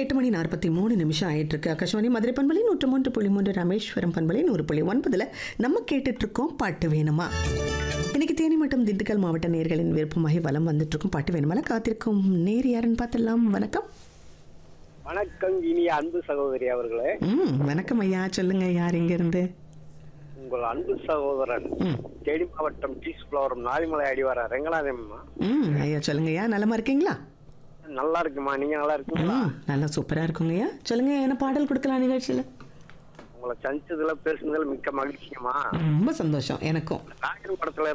எட்டு மணி நாற்பத்தி மூணு நிமிஷம் ஆயிட்டு இருக்கு ஆகாஷ்வாணி மதுரை பண்பலை நூற்று மூன்று புள்ளி மூன்று ராமேஸ்வரம் பண்பலை நூறு புள்ளி ஒன்பதுல நம்ம கேட்டுட்டு இருக்கோம் பாட்டு வேணுமா இன்னைக்கு தேனி மற்றும் திண்டுக்கல் மாவட்ட நேர்களின் விருப்பமாகி வலம் வந்துட்டு இருக்கும் பாட்டு வேணுமால காத்திருக்கும் நேர் யாருன்னு பார்த்துடலாம் வணக்கம் வணக்கம் இனிய அன்பு சகோதரி அவர்களே ம் வணக்கம் ஐயா சொல்லுங்க யார் இங்க இருந்து உங்கள் அன்பு சகோதரன் ம் தேனி மாவட்டம் டீஸ் புலவரம் நாலிமலை அடிவார ரெங்கநாதம்மா ம் ஐயா சொல்லுங்க ஐயா நலமா இருக்கீங்களா நல்லா இருக்குமா நீங்க நல்லா இருக்கீங்களா ம் நல்லா சூப்பரா இருக்குங்க ஐயா சொல்லுங்க என்ன பாடல் கொடுக்கலாம் நிகழ்ச்சியில உங்களை சந்திச்சதுல பேசுனதுல மிக்க மகிழ்ச்சிங்கம்மா ரொம்ப சந்தோஷம் எனக்கும் நாயகன் படத்துல